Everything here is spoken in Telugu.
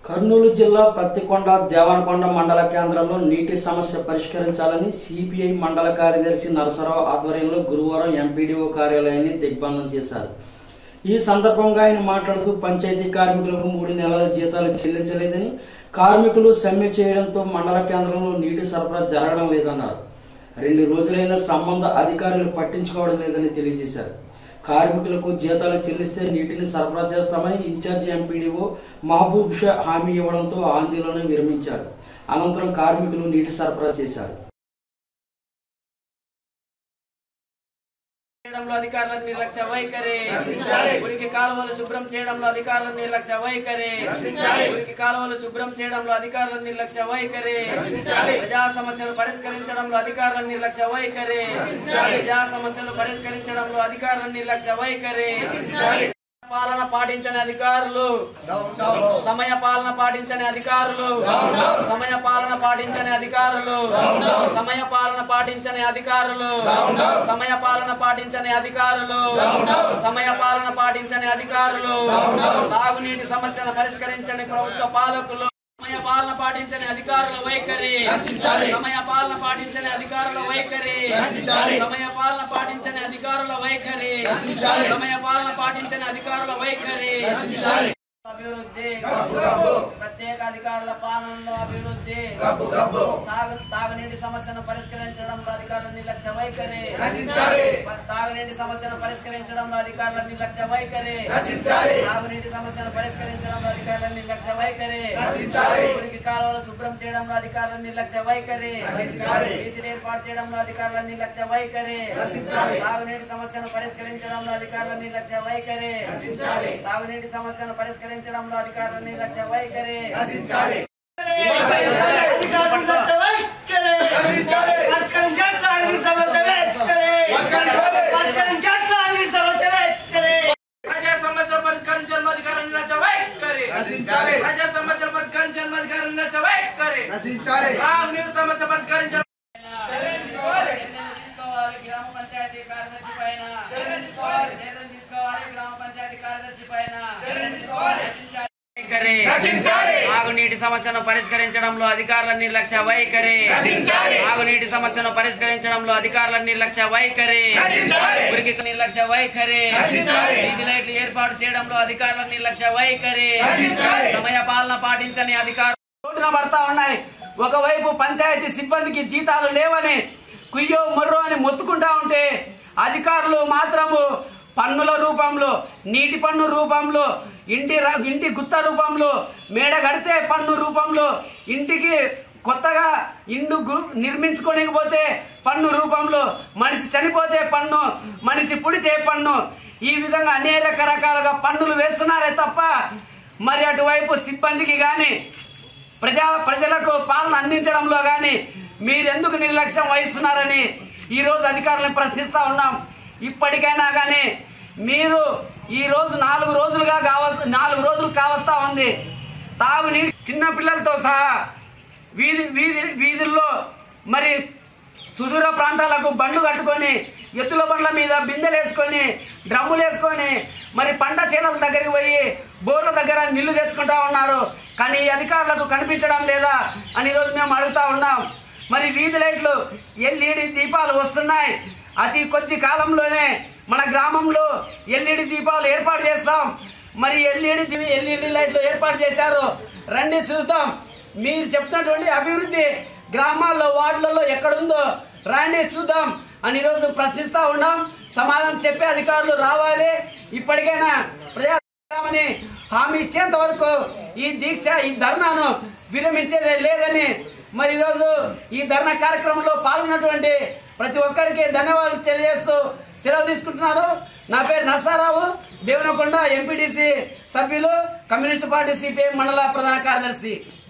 కర్నూలు జిల్లా పత్తికొండ దేవనకొండ మండల కేంద్రంలో నీటి సమస్య పరిష్కరించాలని సిపిఐ మండల కార్యదర్శి నరసరావు ఆధ్వర్యంలో గురువారం ఎంపీడీఓ కార్యాలయాన్ని దిగ్బంధం చేశారు ఈ సందర్భంగా ఆయన మాట్లాడుతూ పంచాయతీ కార్మికులకు మూడు నెలల జీతాలు చెల్లించలేదని కార్మికులు సమ్మె చేయడంతో మండల కేంద్రంలో నీటి సరఫరా జరగడం లేదన్నారు రెండు రోజులైన సంబంధ అధికారులు పట్టించుకోవడం లేదని తెలియజేశారు కార్మికులకు జీతాలు చెల్లిస్తే నీటిని సరఫరా చేస్తామని ఇన్ఛార్జి ఎంపీడీఓ మహబూబ్ షా హామీ ఇవ్వడంతో ఆందోళన విరమించారు అనంతరం కార్మికులు నీటి సరఫరా చేశారు చేయడంలో అధికారుల నిర్లక్ష్య వైఖరి ఉరికి కాలువలు శుభ్రం చేయడంలో అధికారుల నిర్లక్ష్య వైఖరి ఉరికి కాలువలు శుభ్రం చేయడంలో అధికారుల నిర్లక్ష్య వైఖరి ప్రజా సమస్యలు పరిష్కరించడంలో అధికారుల నిర్లక్ష్య వైఖరి ప్రజా సమస్యలు పరిష్కరించడంలో అధికారుల నిర్లక్ష్య వైఖరి పాలన పాటించని అధికారులు సమయ పాలన పాటించని అధికారులు సమయ పాలన పాటించని అధికారులు సమయ పాలన పాటించని అధికారులు సమయ పాలన పాటించని అధికారులు సమయ పాలన పాటించని అధికారులు తాగునీటి సమస్యను పరిష్కరించని ప్రభుత్వ పాలకులు సమయ పాలన పాటించని అధికారుల వైఖరి సమయ పాలన పాటించని అధికారుల వైఖరి సమయ పాలన పాటించని అధికారుల వైఖరి సమయ పాలన పాటించని అధికారుల వైఖరి అభివృద్ధి ప్రత్యేక అధికారుల పాలనలో అభివృద్ధి సాగు తాగునీటి సమస్యను పరిష్కరించడంలో అధికారుల నిర్లక్ష్య వైఖరి తాగునీటి సమస్యను పరిష్కరించడంలో అధికారుల నిర్లక్ష్య వైఖరి తాగునీటి సమస్యను పరిష్కరించడంలో అధికారుల నిర్లక్ష్య వైఖరి మురికి కాలువలు శుభ్రం చేయడంలో అధికారుల నిర్లక్ష్య వైఖరి వీధిని ఏర్పాటు చేయడంలో అధికారుల నిర్లక్ష్య వైఖరి తాగునీటి సమస్యను పరిష్కరించడంలో అధికారుల నిర్లక్ష్య వైఖరి తాగునీటి సమస్యను పరిష్కరించడంలో అధికారుల నిర్లక్ష్య వైఖరి ప్రజా సమస్యలు పరిష్కరించడం అధికారుల నిర్లక్ష్య వైఖరి ప్రజా సమస్యలు పరిష్కరించడం అధికారుల నిర్లక్ష్య వైఖరి తాగునీటి సమస్య పరిష్కరించడం తీసుకోవాలి గ్రామ పంచాయతీ కార్యదర్శి పైన చర్యలు తీసుకోవాలి గ్రామ పంచాయతీ కార్యదర్శి పైన వైఖరి. తాగునీటి సమస్యను పరిష్కరించడంలో అధికారుల నిర్లక్ష్య వైఖరి తాగునీటి సమస్యను పరిష్కరించడంలో అధికారుల నిర్లక్ష్య వైఖరి ఉరికి నిర్లక్ష్య వైఖరి వీధి లైట్లు ఏర్పాటు చేయడంలో అధికారుల నిర్లక్ష్య వైఖరి సమయ పాలన పాటించని అధికారులు రోడ్డున పడతా ఉన్నాయి ఒకవైపు పంచాయతీ సిబ్బందికి జీతాలు లేవని కుయ్యో మొర్రో అని మొత్తుకుంటా ఉంటే అధికారులు మాత్రము పన్నుల రూపంలో నీటి పన్ను రూపంలో ఇంటి ర- ఇంటి గుత్త రూపంలో మేడ కడితే పన్ను రూపంలో ఇంటికి కొత్తగా ఇండు గు- నిర్మించుకోలేకపోతే పన్ను రూపంలో మనిషి చనిపోతే పన్ను మనిషి పుడితే పన్ను ఈ విధంగా అనేక రకాలుగా పన్నులు వేస్తున్నారే తప్ప మరి అటువైపు సిబ్బందికి కానీ ప్రజా ప్రజలకు పాలన అందించడంలో కానీ మీరెందుకు నిర్లక్ష్యం వహిస్తున్నారని ఈరోజు అధికారులను ప్రశ్నిస్తా ఉన్నాం ఇప్పటికైనా కానీ మీరు ఈ రోజు నాలుగు రోజులుగా కావస్ నాలుగు రోజులు కావస్తా ఉంది తాగునీటి చిన్న పిల్లలతో సహా వీధి వీధి వీధుల్లో మరి సుదూర ప్రాంతాలకు బండ్లు కట్టుకొని ఎత్తుల బండ్ల మీద బిందెలు వేసుకొని డ్రమ్ములు వేసుకొని మరి పంట చేనుల దగ్గరికి పోయి బోర్ల దగ్గర నీళ్లు తెచ్చుకుంటా ఉన్నారు కానీ ఈ అధికారులకు కనిపించడం లేదా అని ఈరోజు మేము అడుగుతా ఉన్నాం మరి వీధి లైట్లు ఎల్ఈడి దీపాలు వస్తున్నాయి అతి కొద్ది కాలంలోనే మన గ్రామంలో ఎల్ఈడి దీపాలు ఏర్పాటు చేస్తాం మరి ఎల్ఈడి దివి ఎల్ఈడి లైట్లు ఏర్పాటు చేశారు రండి చూద్దాం మీరు చెప్తున్నటువంటి అభివృద్ధి గ్రామాల్లో వార్డులలో ఎక్కడుందో రాండి చూద్దాం అని ఈరోజు ప్రశ్నిస్తా ఉన్నాం సమాధానం చెప్పే అధికారులు రావాలి ఇప్పటికైనా ప్రజామని హామీ ఇచ్చేంత వరకు ఈ దీక్ష ఈ ధర్నాను విరమించేదే లేదని మరి ఈరోజు ఈ ధర్నా కార్యక్రమంలో పాల్గొన్నటువంటి ప్రతి ఒక్కరికి ధన్యవాదాలు తెలియజేస్తూ సెలవు తీసుకుంటున్నారు నా పేరు నర్సారావు దేవనకొండ ఎంపీటీసీ సభ్యులు కమ్యూనిస్ట్ పార్టీ సిపిఐ మండల ప్రధాన కార్యదర్శి